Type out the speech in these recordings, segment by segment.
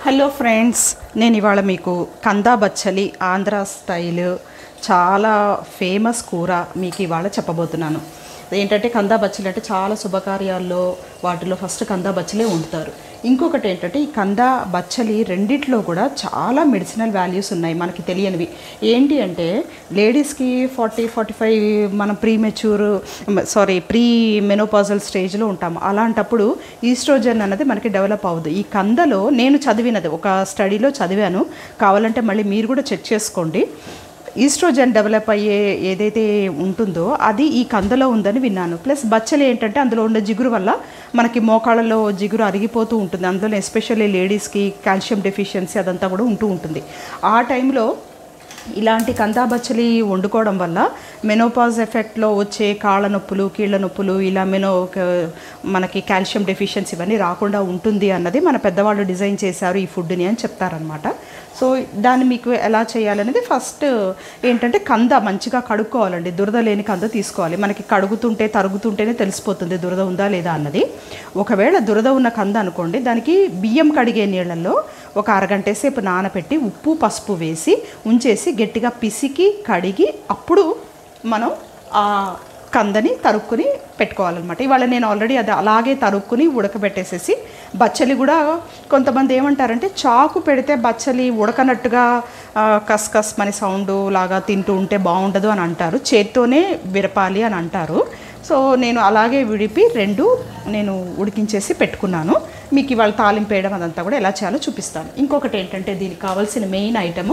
Hello friends నేను ఇవాళ మీకు కందా బచ్చలి ఆంధ్ర స్టైల్ చాలా ఫేమస్ కూర మీకు ఇవాళ చెప్పబోతున్నాను ఏంటంటే కందా బచ్చలి అంటే చాలా శుభకార్యాల్లో వాటిలో ఫస్ట్ కందా బచ్చలే వండుతారు ఇంకొకటి ఏంటంటే ఈ కందా బచ్చలి రెండిట్లో కూడా చాలా మెడిసినల్ వాల్యూస్ ఉన్నాయి మనకి తెలియనివి ఏంటి అంటే లేడీస్కి ఫార్టీ ఫార్టీ ఫైవ్ మనం premature sorry premenopausal స్టేజ్లో ఉంటాము అలాంటప్పుడు ఈస్ట్రోజన్ అన్నది మనకి డెవలప్ అవ్వదు ఈ కందలో నేను చదివినది ఒక స్టడీలో చదివాను కావాలంటే మళ్ళీ మీరు కూడా చెక్ చేసుకోండి ఈస్ట్రోజన్ డెవలప్ అయ్యే ఏదైతే ఉంటుందో అది ఈ కందలో ఉందని విన్నాను ప్లస్ బచ్చలు ఏంటంటే అందులో ఉన్న జిగురు వల్ల మనకి మోకాళ్ళలో జిగురు అరిగిపోతూ ఉంటుంది అందులో ఎస్పెషల్లీ లేడీస్కి కాల్షియం డెఫిషియన్సీ అదంతా కూడా ఉంటూ ఉంటుంది ఆ టైంలో ఇలాంటి కందా బచ్చలి వండుకోవడం వల్ల మెనోపాజ్ ఎఫెక్ట్లో వచ్చే కాళ్ళ నొప్పులు కీళ్ళ నొప్పులు ఇలా మెనో మనకి కాల్షియం డెఫిషియన్సీ ఇవన్నీ రాకుండా ఉంటుంది అన్నది మన పెద్దవాళ్ళు డిజైన్ చేశారు ఈ ఫుడ్ని అని చెప్తారనమాట సో దాన్ని మీకు ఎలా చేయాలనేది ఫస్ట్ ఏంటంటే కంద మంచిగా కడుక్కోవాలండి దురద లేని కంద తీసుకోవాలి మనకి కడుగుతుంటే తరుగుతుంటేనే తెలిసిపోతుంది దురద ఉందా లేదా అన్నది ఒకవేళ దురద ఉన్న కంద అనుకోండి దానికి బియ్యం కడిగే నీళ్ళల్లో ఒక అరగంట సేపు నానబెట్టి ఉప్పు పసుపు వేసి ఉంచేసి గట్టిగా పిసికి కడిగి అప్పుడు మనం ఆ కందని తరుక్కుని పెట్టుకోవాలన్నమాట ఇవాళ నేను ఆల్రెడీ అది అలాగే తరుక్కుని ఉడకబెట్టేసేసి బచ్చలి కూడా కొంతమంది ఏమంటారంటే చాకు పెడితే బచ్చలి ఉడకనట్టుగా ఆ, కస్ కస్ మన సౌండ్ లాగా తింటూ ఉంటే బాగుండదు అని అంటారు చేత్తోనే విరపాలి అని అంటారు సో నేను అలాగే విడిపి రెండు నేను ఉడికించేసి పెట్టుకున్నాను మీకు ఇవాళ తాలింపు వేయడం అదంతా కూడా ఎలా చేయాలో చూపిస్తాను ఇంకొకటి ఏంటంటే దీనికి కావాల్సిన మెయిన్ ఐటము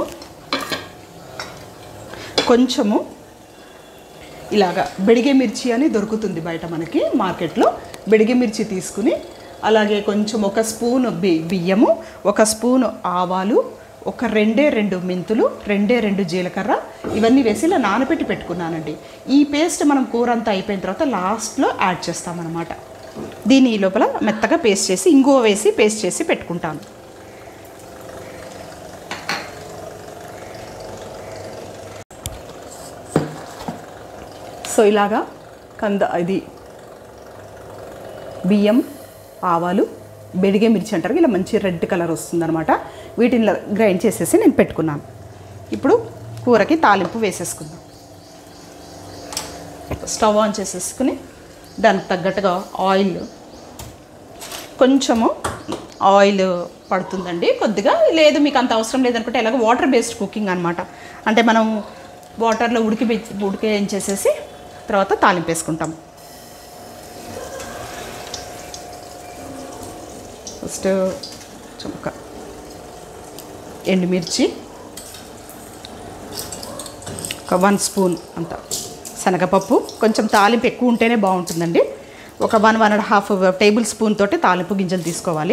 కొంచెము ఇలాగా బెడిగే మిర్చి అని దొరుకుతుంది బయట మనకి మార్కెట్లో బెడిగే మిర్చి తీసుకుని అలాగే కొంచెం ఒక స్పూను బి బియ్యము ఒక స్పూను ఆవాలు ఒక రెండే రెండు మెంతులు రెండే రెండు జీలకర్ర ఇవన్నీ వేసి ఇలా నానబెట్టి పెట్టుకున్నానండి ఈ పేస్ట్ మనం కూర అంతా అయిపోయిన తర్వాత లాస్ట్లో యాడ్ చేస్తామన్నమాట దీన్ని ఈ లోపల మెత్తగా పేస్ట్ చేసి ఇంగువ వేసి పేస్ట్ చేసి పెట్టుకుంటాను సో ఇలాగా కంద ఇది బియ్యం ఆవాలు బెడిగే మిర్చి అంటారు ఇలా మంచి రెడ్ కలర్ వస్తుందన్నమాట వీటిని ఇలా గ్రైండ్ చేసేసి నేను పెట్టుకున్నాను ఇప్పుడు కూరకి తాలింపు వేసేసుకుందాం స్టవ్ ఆన్ చేసేసుకుని దానికి తగ్గట్టుగా ఆయిల్ కొంచెము ఆయిల్ పడుతుందండి కొద్దిగా లేదు మీకు అంత అవసరం లేదనుకుంటే ఎలాగో వాటర్ బేస్డ్ కుకింగ్ అనమాట అంటే మనం వాటర్లో ఉడికి ఉడికేయించేసేసి తర్వాత తాలింపు వేసుకుంటాం ఫస్ట్ చుక్క ఎండుమిర్చి ఒక వన్ స్పూన్ అంత శనగపప్పు కొంచెం తాలింపు ఎక్కువ ఉంటేనే బాగుంటుందండి ఒక one one and half tablespoon తోటి తాలింపు గింజలు తీసుకోవాలి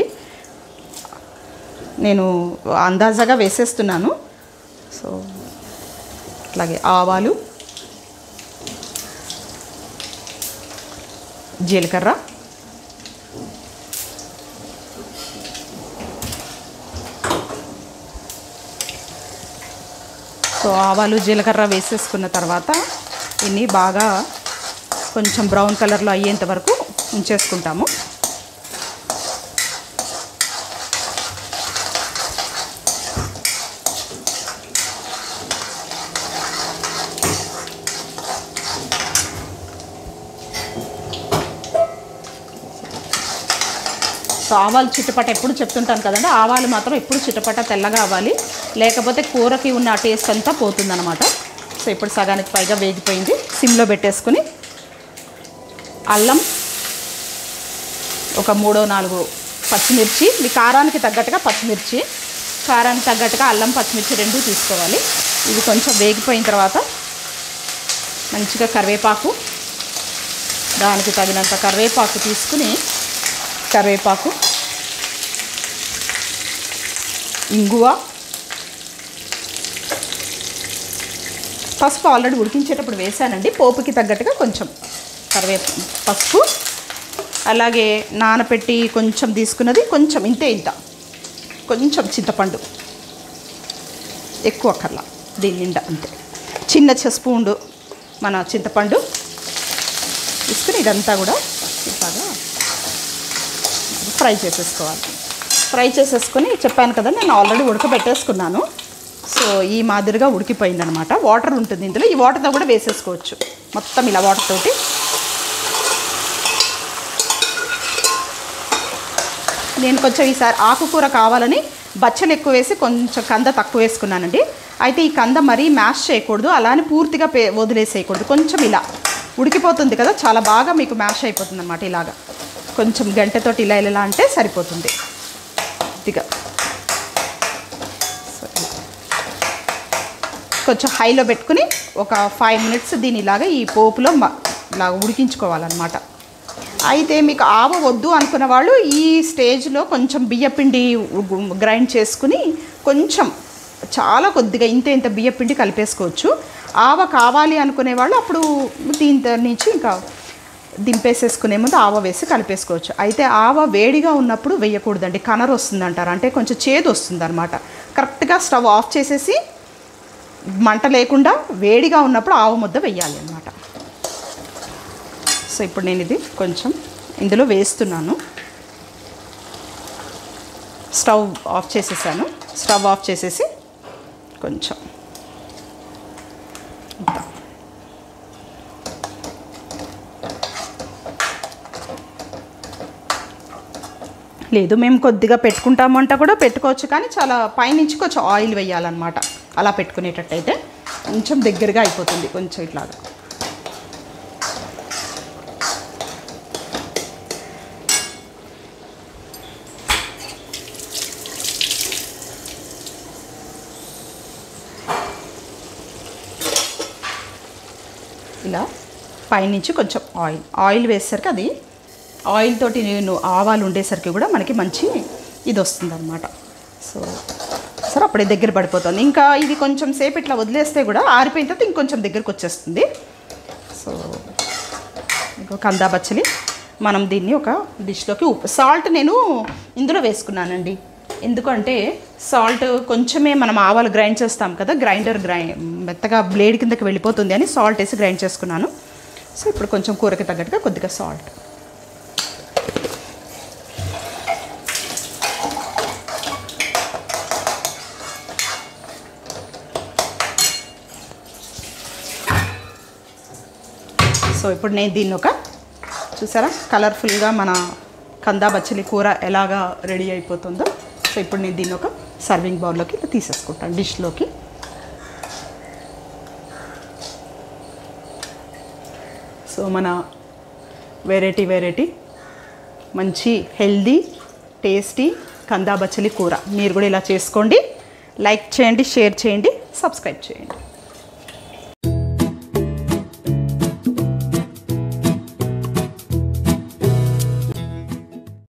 నేను అందాజాగా వేసేస్తున్నాను సో అట్లాగే ఆవాలు జీలకర్ర సో ఆవాలు జీలకర్ర వేసేసుకున్న తర్వాత ఇన్ని బాగా కొంచెం బ్రౌన్ కలర్లో అయ్యేంత వరకు ఉంచేసుకుంటాము సో ఆవాలు చిట్టపట ఎప్పుడు చెప్తుంటాను కదండి ఆవాలు మాత్రం ఎప్పుడు చిట్టపట తెల్లగా అవ్వాలి లేకపోతే కూరకి ఉన్న ఆ టేస్ట్ అంతా పోతుందన్నమాట సో ఇప్పుడు సగానికి పైగా వేగిపోయింది సిమ్లో పెట్టేసుకుని అల్లం ఒక మూడో నాలుగు పచ్చిమిర్చి మీ కారానికి తగ్గట్టుగా పచ్చిమిర్చి కారానికి తగ్గట్టుగా అల్లం పచ్చిమిర్చి రెండు తీసుకోవాలి ఇది కొంచెం వేగిపోయిన తర్వాత మంచిగా కరివేపాకు దానికి తగినంత కరివేపాకు తీసుకుని కరివేపాకు ఇంగువ పసుపు ఆల్రెడీ ఉడికించేటప్పుడు వేసానండి పోపుకి తగ్గట్టుగా కొంచెం కరివేప పసుపు అలాగే నానపెట్టి కొంచెం తీసుకున్నది కొంచెం ఇంతే ఇంత కొంచెం చింతపండు ఎక్కువ కర్ల దీని నిండా అంతే చిన్న స్పూన్ మన చింతపండు తీసుకుని ఇదంతా కూడా ఇలాగా ఫ్రై చేసేసుకోవాలి ఫ్రై చేసేసుకొని చెప్పాను కదా నేను ఆల్రెడీ ఉడకబెట్టేసుకున్నాను సో ఈ మాదిరిగా ఉడికిపోయిందనమాట వాటర్ ఉంటుంది ఇందులో ఈ వాటర్తో కూడా వేసేసుకోవచ్చు మొత్తం ఇలా వాటర్ తోటి నేను కొంచెం ఈసారి ఆకుకూర కావాలని బచ్చలు ఎక్కువ వేసి కొంచెం కంద తక్కువ వేసుకున్నానండి అయితే ఈ కంద మరీ మ్యాష్ చేయకూడదు అలానే పూర్తిగా పే వదిలేసేయకూడదు కొంచెం ఇలా ఉడికిపోతుంది కదా చాలా బాగా మీకు మ్యాష్ అయిపోతుంది అనమాట ఇలాగా కొంచెం గంటతోటి ఇలా ఇలా అంటే సరిపోతుంది కొద్దిగా సో ఇలా. కొంచెం హైలో పెట్టుకుని ఒక ఫైవ్ మినిట్స్ దీని ఇలాగా ఈ పోపులో మ- ఇలా ఉడికించుకోవాలన్నమాట అయితే మీకు ఆవ వద్దు అనుకున్న వాళ్ళు ఈ స్టేజ్లో కొంచెం బియ్యపిండి ఉ- గ్రైండ్ చేసుకుని కొంచెం చాలా కొద్దిగా ఇంత ఇంత బియ్యపిండి కలిపేసుకోవచ్చు ఆవ కావాలి అనుకునే వాళ్ళు అప్పుడు దీంతో నుంచి ఇంకా దింపేసేసుకునే ముందు ఆవ వేసి కలిపేసుకోవచ్చు అయితే ఆవ వేడిగా ఉన్నప్పుడు వేయకూడదండి కనర్ వస్తుంది అంటారు అంటే కొంచెం చేదు వస్తుంది అనమాట కరెక్ట్గా స్టవ్ ఆఫ్ చేసేసి మంట లేకుండా వేడిగా ఉన్నప్పుడు ఆవ ముద్ద వేయాలి అనమాట సో ఇప్పుడు నేను ఇది కొంచెం ఇందులో వేస్తున్నాను స్టవ్ ఆఫ్ చేసేసాను స్టవ్ ఆఫ్ చేసేసి కొంచెం ఇంత. లేదు మేము కొద్దిగా పెట్టుకుంటాము అంటే కూడా పెట్టుకోవచ్చు కానీ చాలా పైనుంచి కొంచెం ఆయిల్ వేయాలన్నమాట అలా పెట్టుకునేటట్టయితే కొంచెం దగ్గరగా అయిపోతుంది కొంచెం ఇట్లాగా ఇలా పైనుంచి కొంచెం ఆయిల్ ఆయిల్ వేసేసరికి అది ఆయిల్ తోటి నేను ఆవాలు ఉండేసరికి కూడా మనకి మంచి ఇది వస్తుంది అనమాట సో సరే అప్పుడే దగ్గర పడిపోతుంది ఇంకా ఇది కొంచెం సేపు ఇట్లా వదిలేస్తే కూడా ఆరిపోయిన తర్వాత ఇంకొంచెం దగ్గరకు వచ్చేస్తుంది సో ఇంకో కందా బచ్చలి మనం దీన్ని ఒక డిష్లోకి ఉప్పు సాల్ట్ నేను ఇందులో వేసుకున్నానండి ఎందుకంటే సాల్ట్ కొంచెమే మనం ఆవాలు గ్రైండ్ చేస్తాం కదా గ్రైండర్ గ్రై మెత్తగా బ్లేడ్ కిందకి వెళ్ళిపోతుంది అని సాల్ట్ వేసి గ్రైండ్ చేసుకున్నాను సో ఇప్పుడు కొంచెం కూరకి తగ్గట్టుగా కొద్దిగా సాల్ట్ సో ఇప్పుడు నేను దీన్ని ఒక చూసారా కలర్ఫుల్గా మన కందా బచ్చలి కూర ఎలాగా రెడీ అయిపోతుందో సో ఇప్పుడు నేను దీన్ని ఒక సర్వింగ్ బౌల్లోకి ఇలా తీసేసుకుంటాను డిష్లోకి సో మన వెరైటీ వెరైటీ మంచి హెల్దీ టేస్టీ కందా బచ్చలి కూర మీరు కూడా ఇలా చేసుకోండి లైక్ చేయండి షేర్ చేయండి సబ్స్క్రైబ్ చేయండి